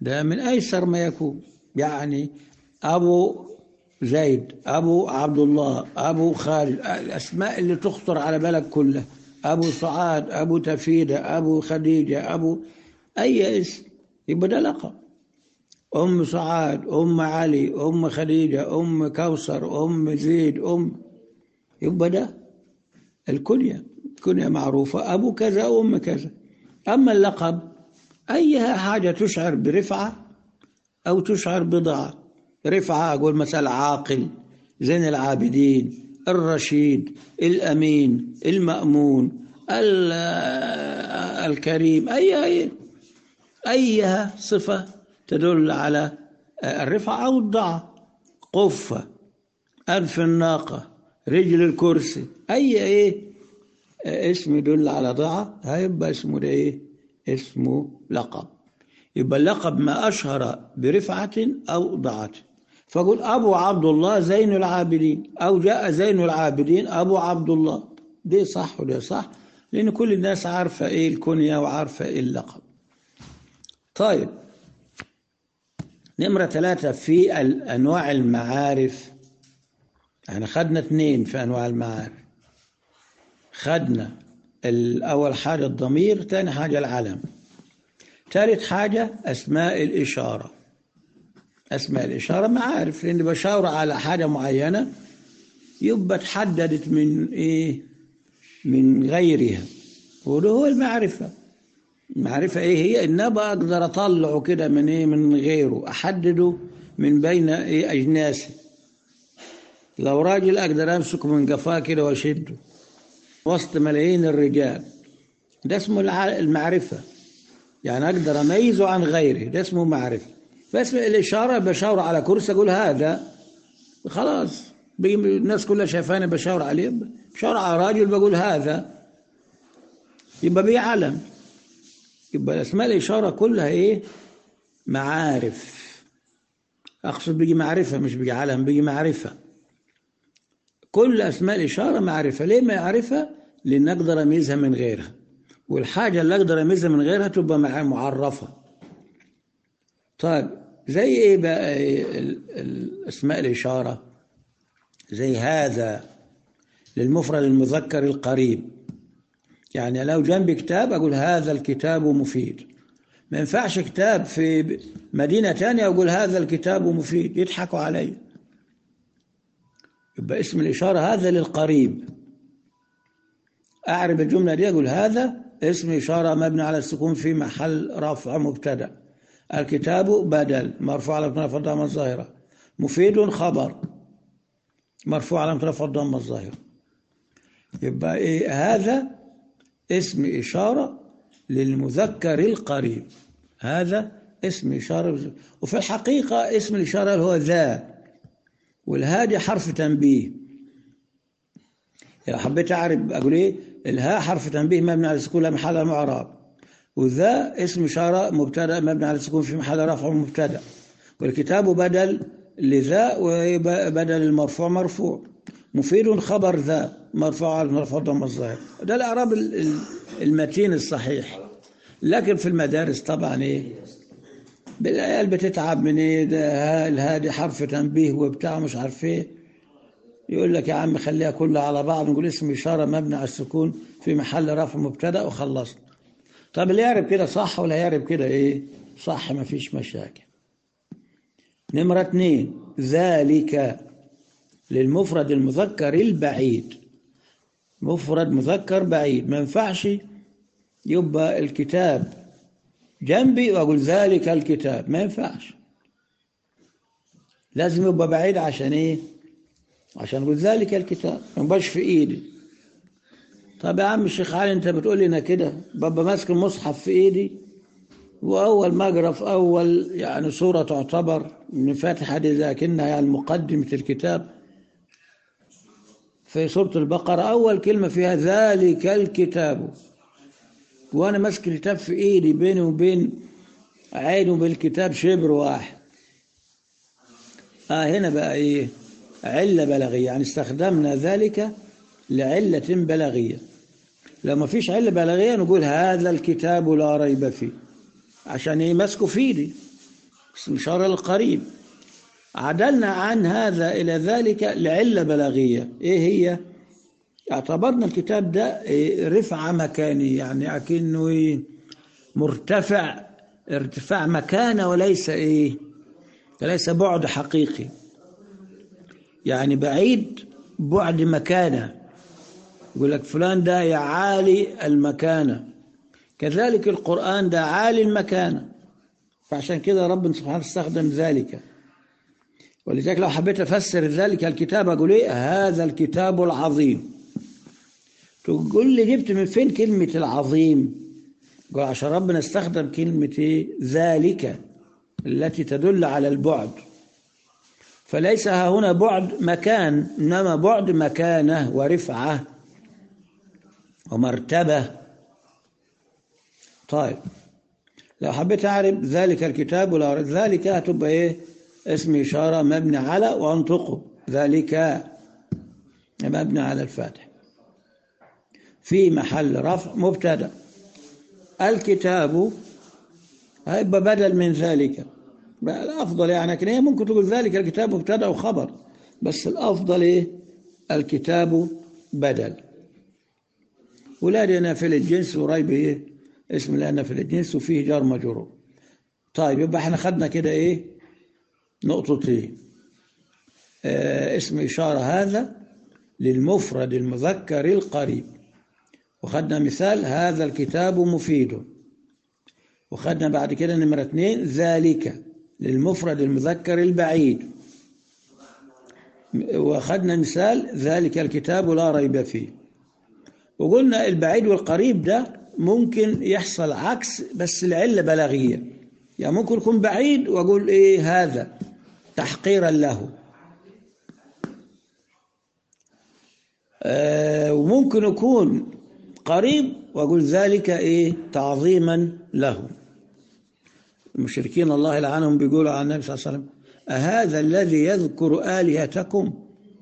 ده من أيسر ما يكون يعني أبو زيد أبو عبد الله أبو خالد الأسماء اللي تخطر على بالك كلها أبو سعاد أبو تفيدة أبو خديجة أبو أي اسم يبقى ده لقب أم سعاد أم علي أم خديجة أم كوثر أم زيد أم يبقى ده الكنية كنية معروفة أبو كذا أم كذا أما اللقب أي حاجة تشعر برفعة أو تشعر بضاعة رفعة أقول مثلا عاقل زين العابدين الرشيد الأمين المأمون الكريم أي أي أيها صفة تدل على الرفعة أو الضعة قفة أنف الناقة رجل الكرسي أي إيه اسم يدل على ضعة هيبقى اسمه ده إيه اسمه لقب يبقى اللقب ما أشهر برفعة أو ضعة فقل أبو عبد الله زين العابدين أو جاء زين العابدين أبو عبد الله دي صح وده صح لأن كل الناس عارفة إيه الكنية وعارفة إيه اللقب طيب نمرة ثلاثة في أنواع المعارف يعني خدنا اثنين في أنواع المعارف خدنا الأول حاجة الضمير ثاني حاجة العلم ثالث حاجة أسماء الإشارة أسماء الإشارة معارف لأن بشاور على حاجة معينة يبقى تحددت من إيه من غيرها وده هو المعرفة المعرفة إيه هي إن بقدر أطلعه كده من إيه من غيره أحدده من بين إيه أجناسه لو راجل أقدر أمسكه من قفاه كده وأشده وسط ملايين الرجال ده اسمه المعرفة يعني أقدر أميزه عن غيره ده اسمه معرفة بس الإشارة بشاور على كرسي أقول هذا خلاص الناس كلها شايفاني بشاور عليه بشاور على راجل بقول هذا يبقى بيه علم يبقى اسماء الإشارة كلها إيه معارف أقصد بيجي معرفة مش بيجي علم بيجي معرفة كل أسماء الإشارة معرفة ليه معرفة لأن أقدر أميزها من غيرها والحاجة اللي أقدر أميزها من غيرها تبقى معرفة طيب زي إيه بقى الأسماء الإشارة زي هذا للمفرد المذكر القريب يعني لو جنبي كتاب أقول هذا الكتاب مفيد ما ينفعش كتاب في مدينة تانية أقول هذا الكتاب مفيد يضحكوا علي يبقى اسم الإشارة هذا للقريب أعرب الجملة دي أقول هذا اسم إشارة مبني على السكون في محل رفع مبتدأ الكتاب بدل مرفوع على رفع الضمة الظاهرة مفيد خبر مرفوع على رفع الضمة الظاهرة يبقى إيه هذا اسم إشارة للمذكر القريب هذا اسم إشارة وفي الحقيقة اسم الإشارة هو ذا والهادي حرف تنبيه لو حبيت أعرف أقول إيه الهاء حرف تنبيه مبني على السكون لا محل المعراب وذا اسم إشارة مبتدأ مبني على السكون في محل رفع مبتدأ والكتاب بدل لذا وبدل المرفوع مرفوع مفيد خبر ذا مرفوع على مرفوع ضم الظاهر ده الإعراب المتين الصحيح لكن في المدارس طبعا إيه بالعيال بتتعب من إيه ده الهادي حرف تنبيه وبتاع مش عارف إيه يقول لك يا عم خليها كلها على بعض نقول اسم إشارة مبني على السكون في محل رفع مبتدأ وخلصنا طب اللي يعرف كده صح ولا يعرف كده إيه صح ما فيش مشاكل نمرة اثنين ذلك للمفرد المذكر البعيد مفرد مذكر بعيد ما ينفعش يبقى الكتاب جنبي واقول ذلك الكتاب ما ينفعش لازم يبقى بعيد عشان ايه عشان اقول ذلك الكتاب ما يبقاش في ايدي طب يا عم الشيخ علي انت بتقول لنا كده ببقى ماسك المصحف في ايدي واول ما اقرا في اول يعني سوره تعتبر من فاتحه دي لكنها يعني مقدمه الكتاب في سورة البقرة أول كلمة فيها ذلك الكتاب وأنا ماسك الكتاب في إيدي بيني وبين عيني وبين الكتاب شبر واحد آه هنا بقى إيه علة بلاغية يعني استخدمنا ذلك لعلة بلاغية لو ما فيش علة بلاغية نقول هذا الكتاب لا ريب فيه عشان إيه ماسكه في إيدي اسم إشارة للقريب عدلنا عن هذا إلى ذلك لعلة بلاغية إيه هي؟ اعتبرنا الكتاب ده إيه رفعة مكاني يعني أكنه إيه مرتفع ارتفاع مكانة وليس إيه ليس بعد حقيقي يعني بعيد بعد مكانة يقول لك فلان ده يا عالي المكانة كذلك القرآن ده عالي المكانة فعشان كده رب سبحانه استخدم ذلك ولذلك لو حبيت أفسر ذلك الكتاب أقول إيه هذا الكتاب العظيم تقول لي جبت من فين كلمة العظيم قال عشان ربنا استخدم كلمة إيه؟ ذلك التي تدل على البعد فليس ها هنا بعد مكان إنما بعد مكانة ورفعة ومرتبة طيب لو حبيت أعرف ذلك الكتاب ولا ذلك هتبقى إيه اسم إشارة مبني على وأنطقه ذلك مبني على الفاتح في محل رفع مبتدا الكتاب هيبقى بدل من ذلك الأفضل يعني لكن هي ممكن تقول ذلك الكتاب مبتدا وخبر بس الأفضل إيه الكتاب بدل ولادنا في الجنس قريب إيه اسم لأن في الجنس وفيه جار مجرور طيب يبقى احنا خدنا كده إيه نقطتين آه اسم إشارة هذا للمفرد المذكر القريب وخدنا مثال هذا الكتاب مفيد وخدنا بعد كده نمرة اثنين ذلك للمفرد المذكر البعيد وخدنا مثال ذلك الكتاب لا ريب فيه وقلنا البعيد والقريب ده ممكن يحصل عكس بس العلة بلاغية يعني ممكن يكون بعيد وأقول إيه هذا تحقيرا له آه وممكن يكون قريب وأقول ذلك إيه تعظيما له المشركين الله يلعنهم بيقولوا عن النبي صلى الله عليه وسلم أهذا الذي يذكر آلهتكم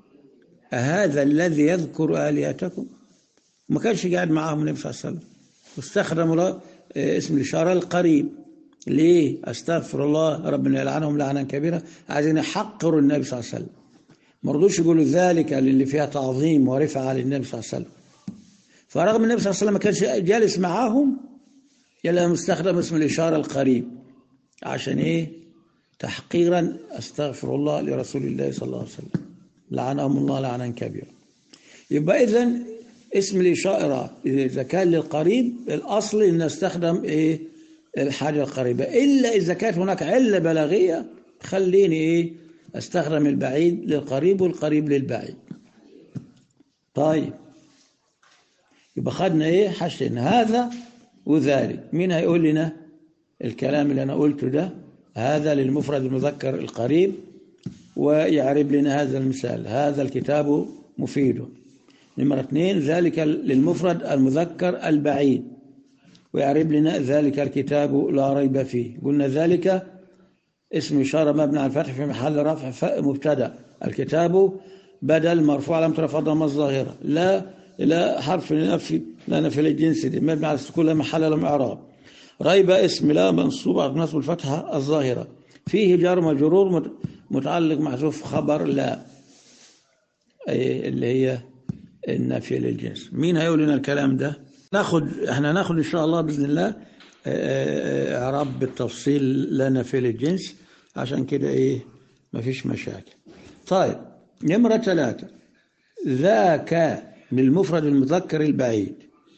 أهذا الذي يذكر آلهتكم ما كانش قاعد معاهم النبي صلى الله عليه وسلم واستخدموا له اسم الإشارة القريب ليه أستغفر الله ربنا يلعنهم لعنا كبيرة عايزين يحقروا النبي صلى الله عليه وسلم ما رضوش يقولوا ذلك للي فيها تعظيم ورفعة للنبي صلى الله عليه وسلم فرغم النبي صلى الله عليه وسلم ما كانش جالس معاهم إلا مستخدم اسم الإشارة القريب عشان إيه تحقيرا أستغفر الله لرسول الله صلى الله عليه وسلم لعنهم الله لعنا كبيرا يبقى إذا اسم الإشارة إذا كان للقريب الأصل أن نستخدم إيه الحاجة القريبة إلا إذا كانت هناك علة بلاغية خليني إيه استخدم البعيد للقريب والقريب للبعيد طيب يبقى خدنا إيه حشن هذا وذلك مين هيقول لنا الكلام اللي أنا قلته ده هذا للمفرد المذكر القريب ويعرب لنا هذا المثال هذا الكتاب مفيد نمرة اثنين ذلك للمفرد المذكر البعيد ويعرب لنا ذلك الكتاب لا ريب فيه قلنا ذلك اسم إشارة مبني على الفتح في محل رفع مبتدا الكتاب بدل مرفوع على رفع ضم الظاهرة لا لا حرف لنفي لا نفي للجنس دي مبني على السكون لا محل له اعراب ريب اسم لا منصوب على نصب الفتحة الظاهرة فيه جار مجرور متعلق محذوف خبر لا أي اللي هي النفي للجنس مين هيقول لنا الكلام ده ناخد احنا ناخد ان شاء الله باذن الله اعراب بالتفصيل لنا في الجنس عشان كده ايه مفيش مشاكل طيب نمرة ثلاثة ذاك للمفرد المذكر البعيد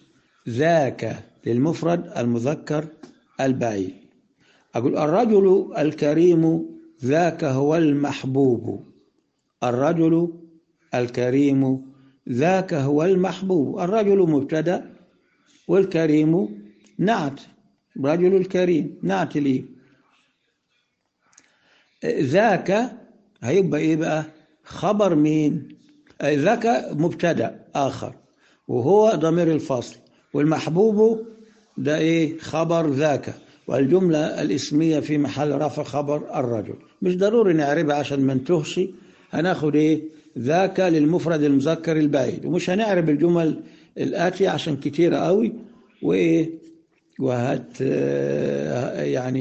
ذاك للمفرد المذكر البعيد أقول الرجل الكريم ذاك هو المحبوب الرجل الكريم ذاك هو المحبوب الرجل مبتدا والكريم نعت رجل الكريم نعت لي ذاك هيبقى ايه بقى خبر مين ذاك مبتدا اخر وهو ضمير الفصل والمحبوب ده ايه خبر ذاك والجملة الاسمية في محل رفع خبر الرجل مش ضروري نعربها عشان ما نتوهش هناخد ايه ذاك للمفرد المذكر البعيد ومش هنعرب الجمل الآتية عشان كتيرة قوي وإيه وهت يعني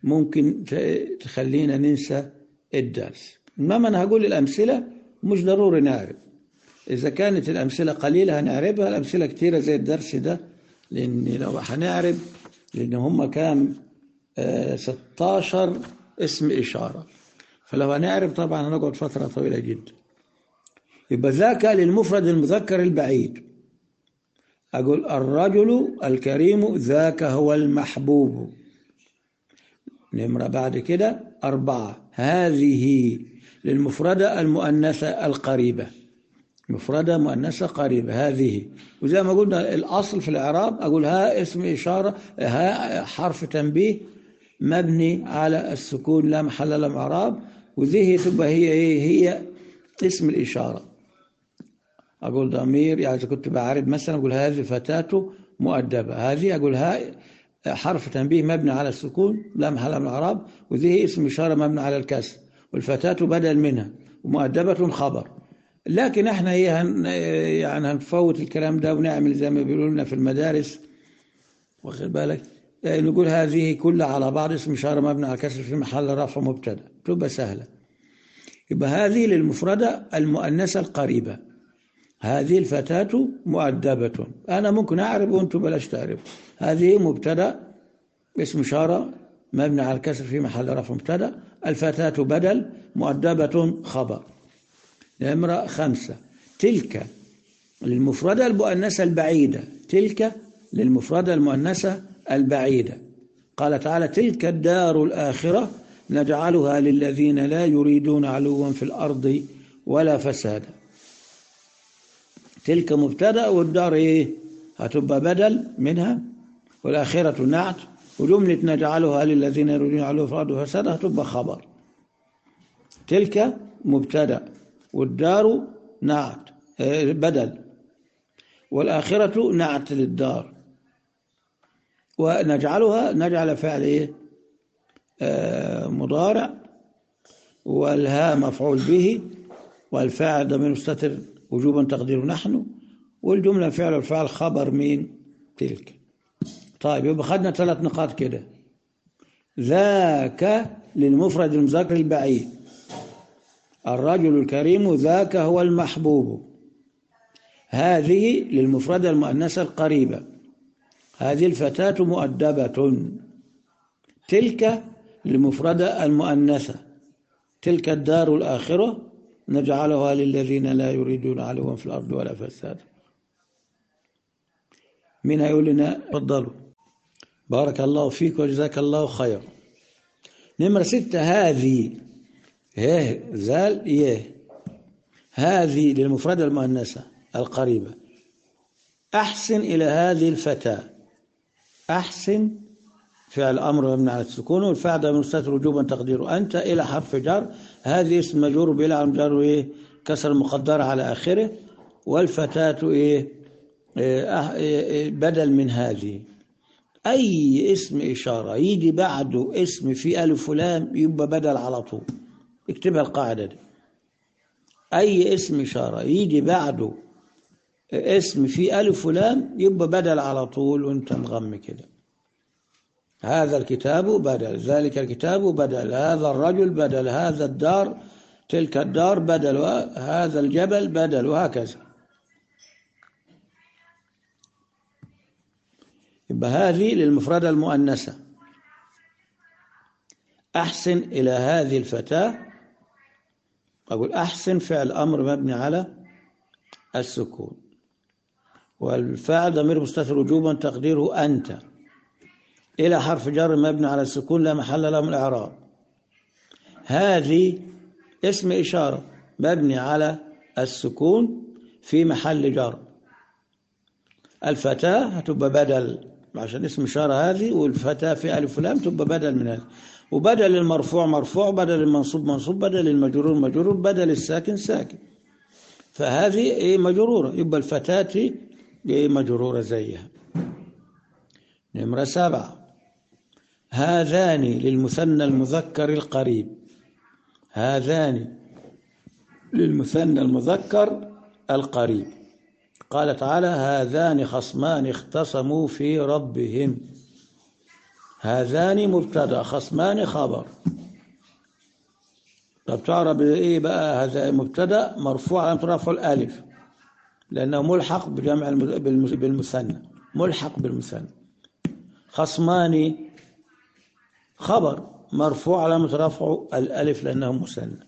ممكن ت- تخلينا ننسى الدرس إنما أنا هقول الأمثلة مش ضروري نعرف إذا كانت الأمثلة قليلة هنعرفها الأمثلة كتيرة زي الدرس ده لأن لو هنعرف لأن هم كام آه 16 اسم إشارة فلو هنعرف طبعا هنقعد فترة طويلة جدا يبقى ذاك للمفرد المذكر البعيد أقول الرجل الكريم ذاك هو المحبوب نمرة بعد كده أربعة هذه للمفردة المؤنثة القريبة مفردة مؤنثة قريبة هذه وزي ما قلنا الأصل في الإعراب أقول ها اسم إشارة ها حرف تنبيه مبني على السكون لا محل له إعراب وذه تبقى هي إيه هي اسم الإشارة أقول ضمير يعني إذا كنت بعرب مثلا أقول هذه فتاة مؤدبة هذه أقول ها حرف تنبيه مبني على السكون لا محل من الإعراب وذه اسم إشارة مبني على الكسر والفتاة بدل منها ومؤدبة خبر لكن احنا ايه هن يعني هنفوت الكلام ده ونعمل زي ما بيقولوا لنا في المدارس واخد بالك يعني نقول هذه كلها على بعض اسم إشارة مبني على الكسر في محل رفع مبتدا تبقى سهلة يبقى هذه للمفردة المؤنثة القريبة هذه الفتاة مؤدبة أنا ممكن أعرف وأنتم بلاش تعرفوا هذه مبتدا اسم إشارة مبني على الكسر في محل رفع مبتدا الفتاة بدل مؤدبة خبر نمرة خمسة تلك للمفردة المؤنثة البعيدة تلك للمفردة المؤنثة البعيدة قال تعالى تلك الدار الآخرة نجعلها للذين لا يريدون علوا في الأرض ولا فسادا تلك مبتدا والدار ايه هتبقى بدل منها والآخرة نعت وجملة نجعلها للذين يريدون علوا في الأرض وفسادا هتبقى خبر تلك مبتدا والدار نعت بدل والآخرة نعت للدار ونجعلها نجعل فعل ايه آه مضارع والها مفعول به والفاعل ضمير مستتر وجوبا تقدير نحن والجملة فعل والفعل خبر مين تلك طيب يبقى خدنا ثلاث نقاط كده ذاك للمفرد المذكر البعيد الرجل الكريم ذاك هو المحبوب هذه للمفردة المؤنثة القريبة هذه الفتاة مؤدبة تلك للمفردة المؤنثة تلك الدار الآخرة نجعلها للذين لا يريدون علوا في الأرض ولا فساد من يقول لنا تفضلوا بارك الله فيك وجزاك الله خير نمرة ستة هذه يه زال يه هذه للمفردة المؤنثة القريبة أحسن إلى هذه الفتاة أحسن فعل أمر مبني على السكون والفعل ده مستتر وجوبا تقديره أنت إلى حرف جر هذه اسم مجرور بلا عن جر إيه كسر مقدرة على آخره والفتاة إيه, إيه, إيه بدل من هذه أي اسم إشارة يجي بعده اسم في ألف ولام يبقى بدل على طول اكتبها القاعدة دي أي اسم إشارة يجي بعده اسم في ألف ولام يبقى بدل على طول وانت مغم كده هذا الكتاب بدل ذلك الكتاب بدل هذا الرجل بدل هذا الدار تلك الدار بدل هذا الجبل بدل وهكذا يبقى هذه للمفردة المؤنثة أحسن إلى هذه الفتاة أقول أحسن فعل أمر مبني على السكون والفاعل ضمير مستتر وجوبا تقديره أنت إلى حرف جر مبني على السكون لا محل له من الإعراب هذه اسم إشارة مبني على السكون في محل جر الفتاة هتبقى بدل عشان اسم إشارة هذه والفتاة في ألف ولام تبقى بدل من هذه وبدل المرفوع مرفوع بدل المنصوب منصوب بدل المجرور مجرور بدل الساكن ساكن فهذه إيه مجرورة يبقى الفتاة إيه مجرورة زيها نمرة سبعة هذان للمثنى المذكر القريب هذان للمثنى المذكر القريب قال تعالى هذان خصمان اختصموا في ربهم هذان مبتدا خصمان خبر طب تعرف ايه بقى هذا مبتدا مرفوع على رفع الالف لانه ملحق بجمع بالمثنى ملحق بالمثنى خصمان خبر مرفوع على رفعه الالف لانه مثنى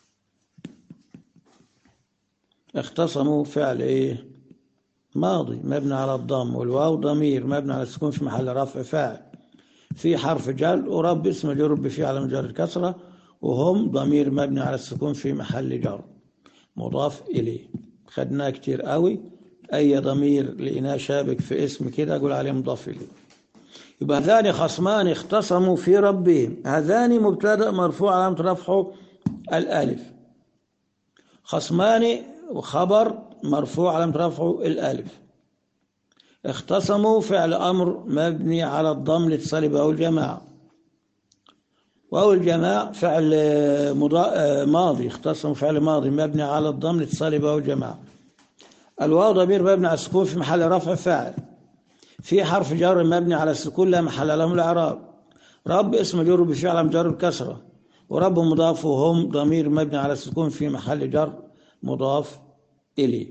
اختصموا فعل ايه ماضي مبني على الضم والواو ضمير مبني على السكون في محل رفع فاعل في حرف جر ورب اسم مجرور بفيه على مجرد الكسره وهم ضمير مبني على السكون في محل جر مضاف اليه خدناه كتير قوي اي ضمير لقيناه شابك في اسم كده اقول عليه مضاف اليه يبقى هذان خصمان اختصموا في ربهم هذان مبتدا مرفوع علامه رفعه الالف خصمان وخبر مرفوع علامة رفعه الألف اختصموا فعل أمر مبني على الضم لاتصال بأو الجماعة وأو الجماعة فعل مضا... ماضي اختصموا فعل ماضي مبني على الضم لاتصال بأو الجماعة الواو ضمير مبني على السكون في محل رفع فاعل في حرف جر مبني على السكون لا محل له من الإعراب رب اسم جر بفعل جر الكسرة ورب مضاف وهم ضمير مبني على السكون في محل جر مضاف إليه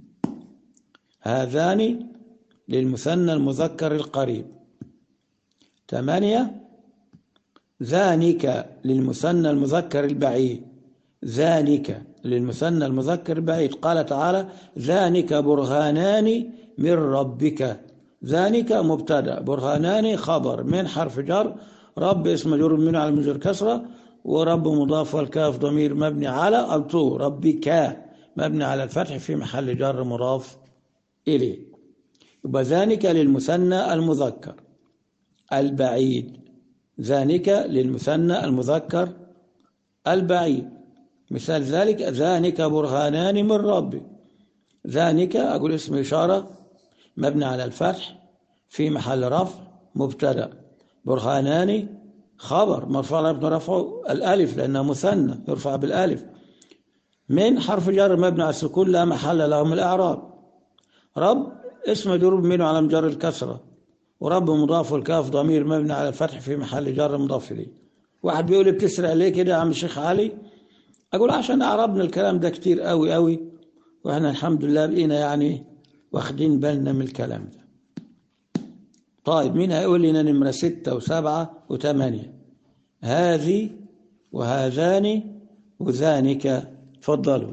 هذان للمثنى المذكر القريب ثمانية ذلك للمثنى المذكر البعيد ذلك للمثنى المذكر البعيد قال تعالى ذلك برهانان من ربك ذلك مبتدا برهانان خبر من حرف جر رب اسم مجرور منه على مجرور كسره ورب مضاف والكاف ضمير مبني على الطو ربك مبني على الفتح في محل جر مضاف إليه يبقى ذلك للمثنى المذكر البعيد ذلك للمثنى المذكر البعيد مثال ذلك ذلك برهانان من ربي ذلك أقول اسم إشارة مبني على الفتح في محل رفع مبتدا برهانان خبر مرفوع على ابن رفعه الألف لأنه مثنى يرفع بالألف من حرف جر مبني على السكون لا محل له من الإعراب رب اسم مجرور منه على مجر الكسرة ورب مضاف والكاف ضمير مبني على الفتح في محل جر مضاف إليه واحد بيقول بتسرع ليه كده يا عم الشيخ علي أقول عشان أعربنا الكلام ده كتير قوي قوي وإحنا الحمد لله بقينا يعني واخدين بالنا من الكلام ده طيب مين هيقول لنا نمرة ستة وسبعة وثمانية هذه وهذان وذانك تفضلوا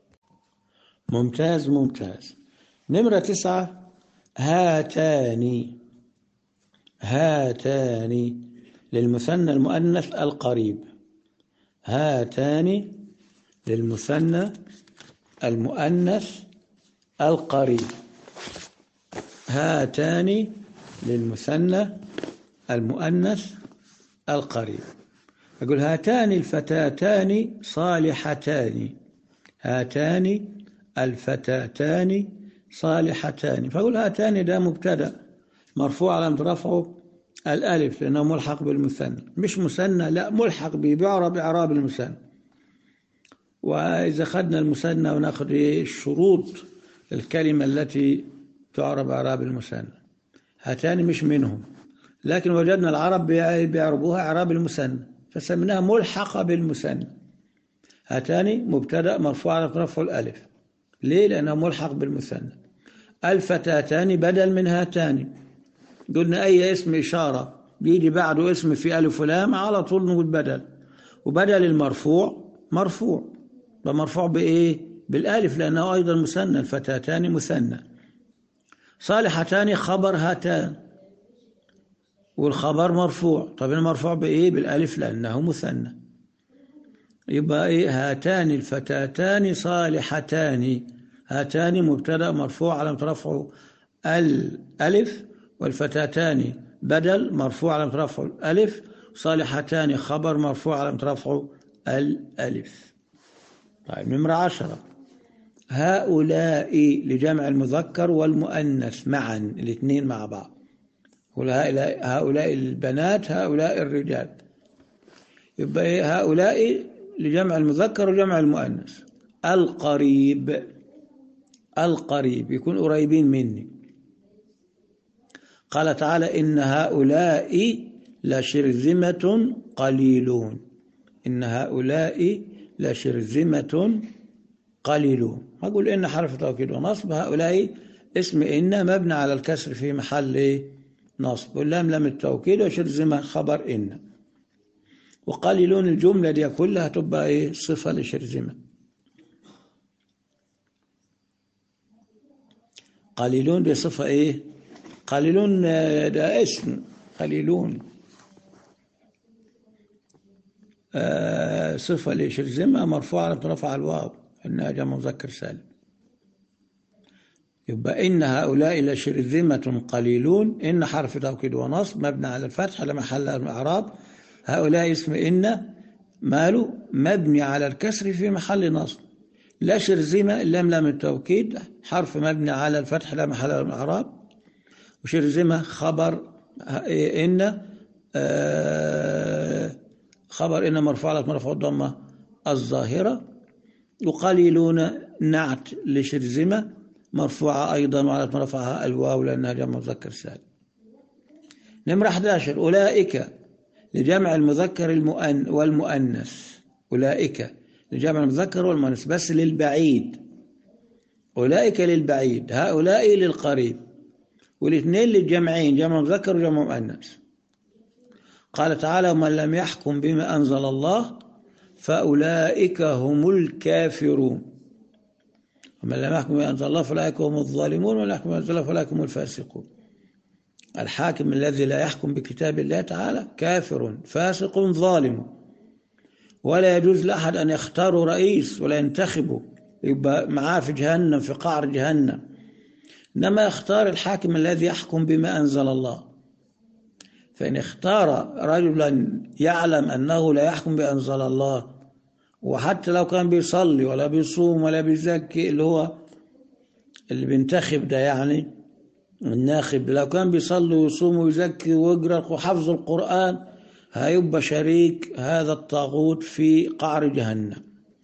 ممتاز ممتاز نمرة تسعة هاتان هاتان للمثنى المؤنث القريب هاتان للمثنى المؤنث القريب هاتان للمثنى المؤنث القريب أقول هاتان الفتاتان صالحتان هاتان الفتاتان صالحتان فأقول هاتان ده مبتدا مرفوع على رفعه الألف لأنه ملحق بالمثنى مش مثنى لا ملحق به بيعرب إعراب المثنى وإذا خدنا المثنى وناخد الشروط الكلمة التي تعرب إعراب المثنى هاتان مش منهم لكن وجدنا العرب بيعربوها إعراب المثنى فسميناها ملحقة بالمثنى هاتان مبتدا مرفوع على رفع الألف ليه؟ لأنه ملحق بالمثنى الفتاتان بدل من هاتان قلنا أي اسم إشارة بيجي بعده اسم في ألف ولام على طول نقول بدل وبدل المرفوع مرفوع مرفوع بإيه؟ بالألف لأنه أيضا مثنى الفتاتان مثنى صالحتان خبر هاتان والخبر مرفوع طب المرفوع بإيه؟ بالألف لأنه مثنى يبقى إيه هاتان الفتاتان صالحتان هاتان مبتدا مرفوع على رفعه الألف والفتاتان بدل مرفوع على رفعه الألف صالحتان خبر مرفوع على رفعه الألف طيب نمرة عشرة هؤلاء لجمع المذكر والمؤنث معا الاثنين مع بعض هؤلاء البنات هؤلاء الرجال يبقى هؤلاء لجمع المذكر وجمع المؤنث القريب القريب يكون قريبين مني قال تعالى إن هؤلاء لشرذمة قليلون إن هؤلاء لشرذمة قليلون أقول إن حرف توكيد ونصب هؤلاء اسم إن مبنى على الكسر في محل إيه؟ نصب واللام لام التوكيد وشرذمة خبر إن وقليلون الجملة دي كلها تبقى إيه صفة لشرذمة قليلون دي صفة إيه قليلون ده اسم قليلون آه صفة لشرذمة مرفوعة رفع الواو إنها جمع مذكر سالم يبقى إن هؤلاء لشرذمة قليلون إن حرف توكيد ونصب مبنى على الفتح لمحل الإعراب هؤلاء اسم إن ماله مبني على الكسر في محل نصب لا شرذمة اللام لام التوكيد حرف مبني على الفتح لا محل الإعراب وشرذمة خبر إن خبر إن مرفوع على مرفوع الضمة الظاهرة وقليلون نعت لشرذمة مرفوعة أيضا وعلى مرفعها الواو لأنها جمع مذكر سالم نمرة 11 أولئك لجمع المذكر المؤن والمؤنث أولئك لجمع المذكر والمؤنث بس للبعيد أولئك للبعيد هؤلاء للقريب والاثنين للجمعين جمع مذكر وجمع مؤنث قال تعالى ومن لم يحكم بما أنزل الله فأولئك هم الكافرون ومن لم يحكم بما أنزل الله فأولئك هم الظالمون ومن يحكم بما أنزل الله فأولئك هم الفاسقون الحاكم الذي لا يحكم بكتاب الله تعالى كافر فاسق ظالم ولا يجوز لأحد أن يختاروا رئيس ولا ينتخبوا يبقى معاه في جهنم في قعر جهنم إنما يختار الحاكم الذي يحكم بما أنزل الله فإن اختار رجلا يعلم أنه لا يحكم بأنزل الله وحتى لو كان بيصلي ولا بيصوم ولا بيزكي اللي هو اللي بينتخب ده يعني الناخب لو كان بيصلي ويصوم ويزكي ويقرأ وحفظ القرآن هيبقى شريك هذا الطاغوت في قعر جهنم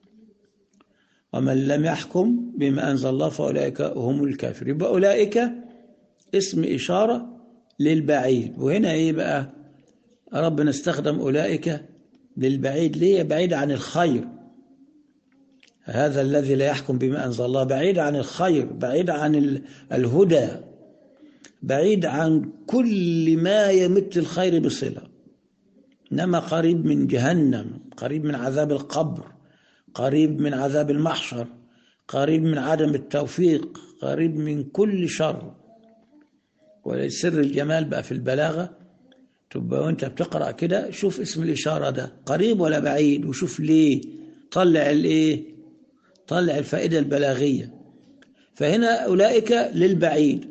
ومن لم يحكم بما أنزل الله فأولئك هم الكافر يبقى أولئك اسم إشارة للبعيد وهنا إيه بقى ربنا استخدم أولئك للبعيد ليه بعيد عن الخير هذا الذي لا يحكم بما أنزل الله بعيد عن الخير بعيد عن الهدى بعيد عن كل ما يمت الخير بصلة إنما قريب من جهنم قريب من عذاب القبر قريب من عذاب المحشر قريب من عدم التوفيق قريب من كل شر ولسر الجمال بقى في البلاغة تبقى وانت بتقرأ كده شوف اسم الإشارة ده قريب ولا بعيد وشوف ليه طلع الايه طلع الفائدة البلاغية فهنا أولئك للبعيد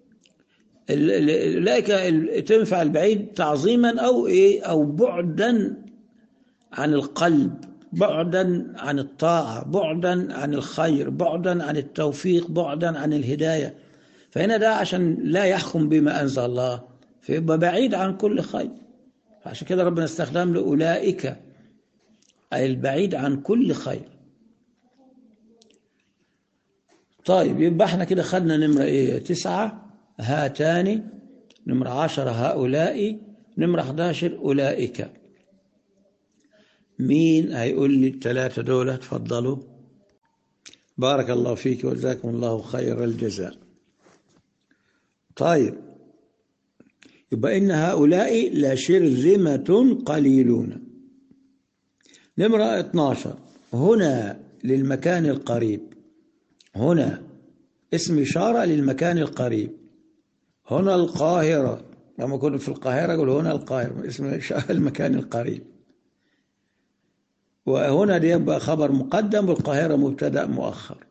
أولئك تنفع البعيد تعظيما أو إيه أو بعدا عن القلب بعدا عن الطاعة بعدا عن الخير بعدا عن التوفيق بعدا عن الهداية فهنا ده عشان لا يحكم بما أنزل الله فيبقى بعيد عن كل خير عشان كده ربنا استخدم له أولئك أي البعيد عن كل خير طيب يبقى احنا كده خدنا نمرة ايه تسعة هاتان نمرة عشرة هؤلاء نمرة 11 أولئك مين هيقول لي الثلاثة دول تفضلوا بارك الله فيك وجزاكم الله خير الجزاء طيب يبقى إن هؤلاء لشرذمة قليلون نمرة 12 هنا للمكان القريب هنا اسم إشارة للمكان القريب هنا القاهرة لما كنا في القاهرة يقول هنا القاهرة اسم المكان القريب وهنا دي يبقى خبر مقدم والقاهرة مبتدأ مؤخر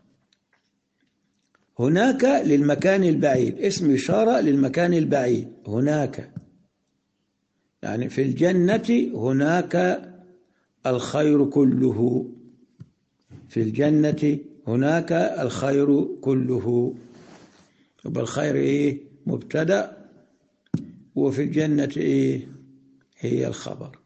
هناك للمكان البعيد اسم إشارة للمكان البعيد هناك يعني في الجنة هناك الخير كله في الجنة هناك الخير كله يبقى الخير ايه مبتدا وفي الجنة ايه هي الخبر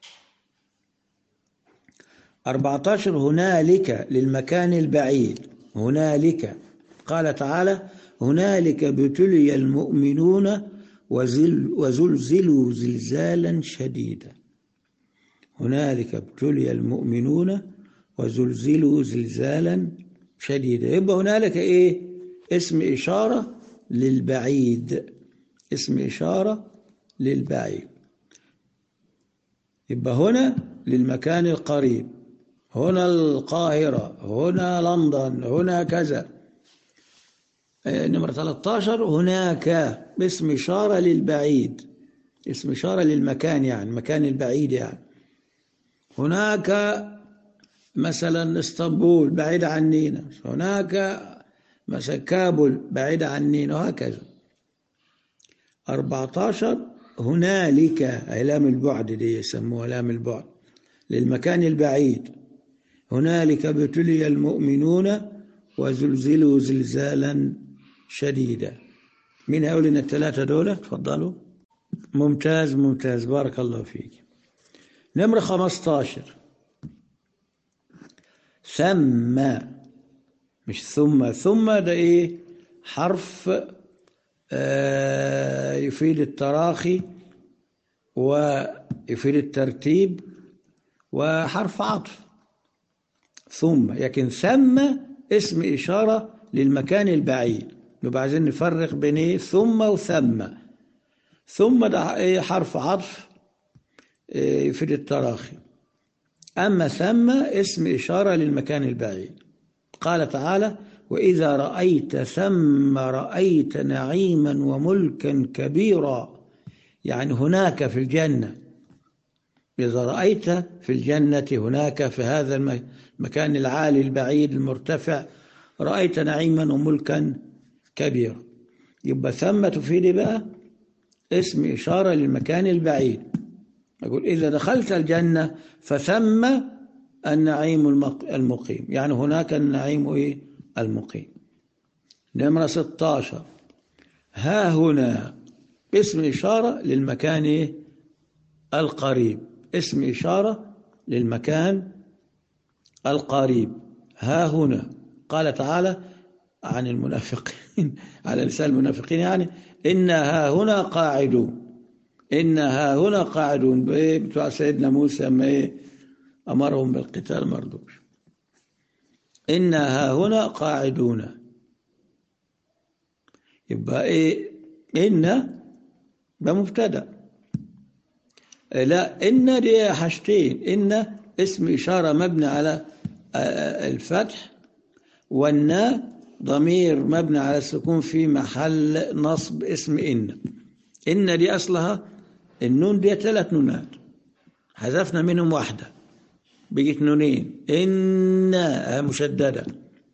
14 هنالك للمكان البعيد هنالك قال تعالى هنالك ابتلي المؤمنون وزل وزلزلوا زلزالا شديدا هنالك ابتلي المؤمنون وزلزلوا زلزالا شديدا يبقى هنالك ايه اسم إشارة للبعيد اسم إشارة للبعيد يبقى هنا للمكان القريب هنا القاهرة هنا لندن هنا كذا نمرة 13 هناك اسم إشارة للبعيد اسم إشارة للمكان يعني مكان البعيد يعني هناك مثلا اسطنبول بعيد عنينا هناك مثلا كابول بعيد عنينا وهكذا 14 هنالك إعلام البعد دي يسموها إعلام البعد للمكان البعيد هنالك ابتلي المؤمنون وزلزلوا زلزالا شديدا مين هيقول لنا الثلاثة دول تفضلوا ممتاز ممتاز بارك الله فيك نمرة 15 ثم مش ثم ثم ده ايه حرف آه يفيد التراخي ويفيد الترتيب وحرف عطف ثم لكن ثم اسم إشارة للمكان البعيد يبقى عايزين نفرق بين ايه ثم وثم ثم ده ايه حرف عطف إيه يفيد التراخي أما ثم اسم إشارة للمكان البعيد قال تعالى وإذا رأيت ثم رأيت نعيما وملكا كبيرا يعني هناك في الجنة إذا رأيت في الجنة هناك في هذا المكان العالي البعيد المرتفع رأيت نعيما وملكا كبيرا يبقى ثم تفيد بقى اسم إشارة للمكان البعيد أقول إذا دخلت الجنة فثم النعيم المقيم يعني هناك النعيم إيه المقيم نمرة 16 ها هنا اسم إشارة للمكان إيه القريب اسم إشارة للمكان القريب ها هنا قال تعالى عن المنافقين على لسان المنافقين يعني إن ها هنا قاعدون إن ها هنا قاعدون بتوع سيدنا موسى ما إيه أمرهم بالقتال مردوش إن ها هنا قاعدون يبقى إيه إن ده مبتدأ لا إن دي حاجتين إن اسم إشارة مبني على الفتح والنا ضمير مبني على السكون في محل نصب اسم إن إن دي أصلها النون دي ثلاث نونات حذفنا منهم واحدة بقت نونين إن مشددة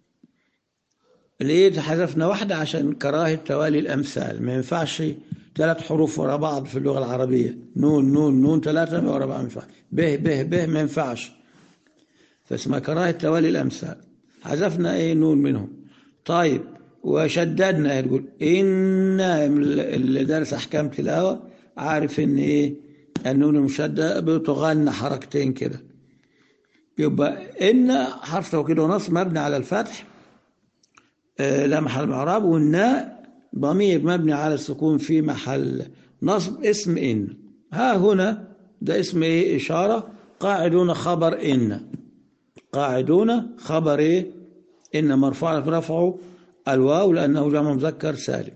ليه حذفنا واحدة عشان كراهة توالي الأمثال ما ينفعش ثلاث حروف ورا بعض في اللغة العربية نون نون نون ثلاثة ورا بعض ما ينفعش به به به ما ينفعش فاسمها كراهة توالي الأمثال حذفنا ايه نون منهم طيب وشددنا تقول إن اللي دارس أحكام تلاوة عارف إن إيه النون المشددة بتغنى حركتين كده يبقى إن حرف توكيد ونص مبني على الفتح آه لا محل إعراب والناء ضمير مبني على السكون في محل نصب اسم إن ها هنا ده اسم إيه إشارة قاعدون خبر إن قاعدون خبر إيه إن مرفوع رفعه الواو لأنه جمع مذكر سالم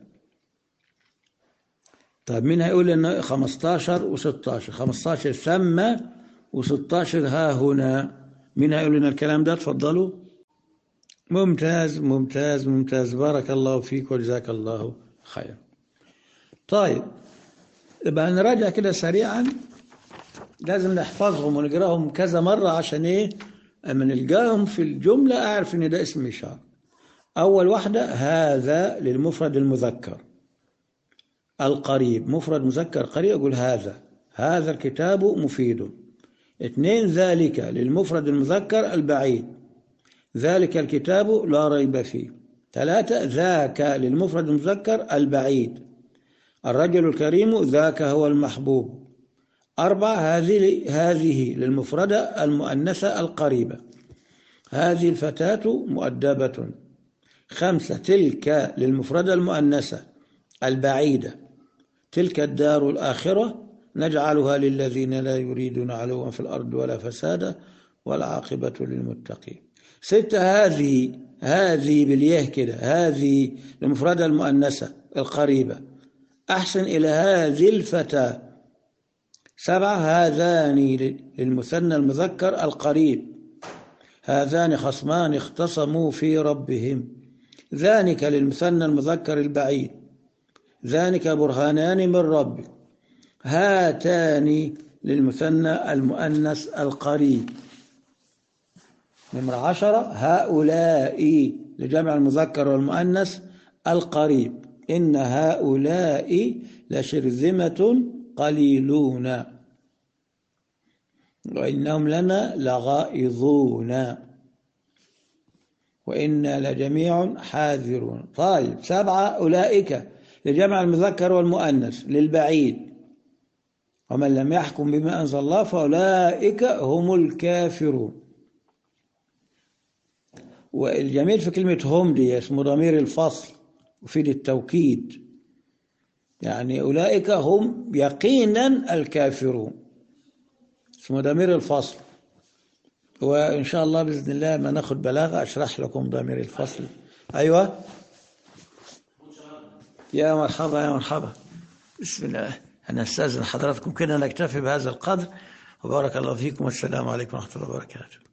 طيب مين هيقول إن 15 و16 15 ثم و16 ها هنا مين هيقول لنا الكلام ده تفضلوا ممتاز ممتاز ممتاز بارك الله فيك وجزاك الله خير طيب يبقى نراجع كده سريعا لازم نحفظهم ونقراهم كذا مرة عشان ايه اما نلقاهم في الجملة اعرف ان ده اسم اشارة اول واحدة هذا للمفرد المذكر القريب مفرد مذكر قريب اقول هذا هذا الكتاب مفيد اثنين ذلك للمفرد المذكر البعيد ذلك الكتاب لا ريب فيه ثلاثة ذاك للمفرد المذكر البعيد الرجل الكريم ذاك هو المحبوب أربعة هذه هذه للمفردة المؤنثة القريبة هذه الفتاة مؤدبة خمسة تلك للمفردة المؤنثة البعيدة تلك الدار الآخرة نجعلها للذين لا يريدون علوا في الأرض ولا فسادا والعاقبة للمتقين ستة هذه هذه باليه كده هذه المفردة المؤنثة القريبة أحسن إلى هذه الفتاة سبعة هذان للمثنى المذكر القريب هذان خصمان اختصموا في ربهم ذلك للمثنى المذكر البعيد ذلك برهانان من ربك هاتان للمثنى المؤنث القريب نمرة عشرة هؤلاء لجمع المذكر والمؤنث القريب إن هؤلاء لشرذمة قليلون وإنهم لنا لغائظون وإنا لجميع حاذرون طيب سبعة أولئك لجمع المذكر والمؤنث للبعيد ومن لم يحكم بما أنزل الله فأولئك هم الكافرون والجميل في كلمة هم دي اسمه ضمير الفصل وفيد التوكيد يعني أولئك هم يقينا الكافرون اسمه ضمير الفصل وإن شاء الله بإذن الله ما ناخد بلاغة أشرح لكم ضمير الفصل أيوة يا مرحبا يا مرحبا بسم الله أنا أستاذن حضراتكم كده نكتفي بهذا القدر وبارك الله فيكم والسلام عليكم ورحمة الله وبركاته